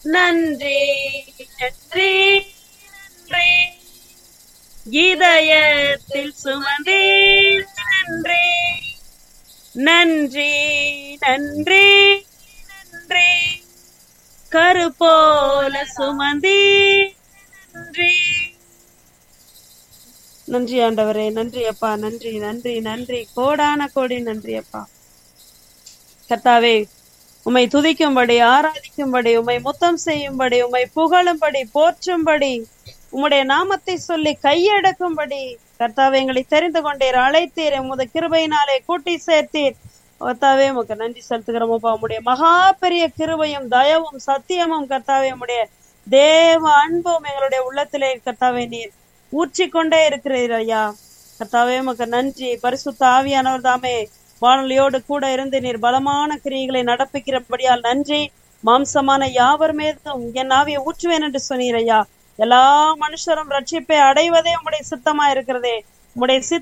நன்றி நன்றி நன்றி இதயத்தில் சுமந்தேன் நன்றி நன்றி நன்றி நன்றி கருப்போல சுமந்தி நன்றி நன்றி ஆண்டவரே நன்றி அப்பா நன்றி நன்றி நன்றி கோடான கோடி நன்றி அப்பா கர்த்தாவே உம்மை துதிக்கும்படி ஆராதிக்கும்படி உம்மை முத்தம் செய்யும்படி உம்மை புகழும்படி போற்றும்படி உம்முடைய நாமத்தை சொல்லி கையடக்கும்படி கர்த்தாவே எங்களை தெரிந்து கொண்டீர் அழைத்தீர் உமது கிருபையினாலே கூட்டி சேர்த்தீர் கர்த்தாவே உமக்கு நன்றி செலுத்துகிறோம் அப்பா உம்முடைய மகா பெரிய கிருபையும் தயவும் சத்தியமும் கர்த்தாவே உம்முடைய தேவ அன்பும் எங்களுடைய உள்ளத்திலே கர்த்தாவே நீர் ஊற்றிக்கொண்டே இருக்கிறீர் ஐயா கர்த்தாவே உமக்கு நன்றி பரிசுத்த ஆவியானவர் தாமே வானொலியோடு கூட இருந்து நீர் பலமான கிரியைகளை நடப்பிக்கிறபடியால் நன்றி மாம்சமான யாவர் மீதும் என் ஆவியை ஊற்றுவேன் என்று சொன்னீர் ஐயா எல்லா மனுஷரும் ரட்சிப்பை அடைவதே உம்முடைய சித்தமா இருக்கிறதே உம்முடைய சித்த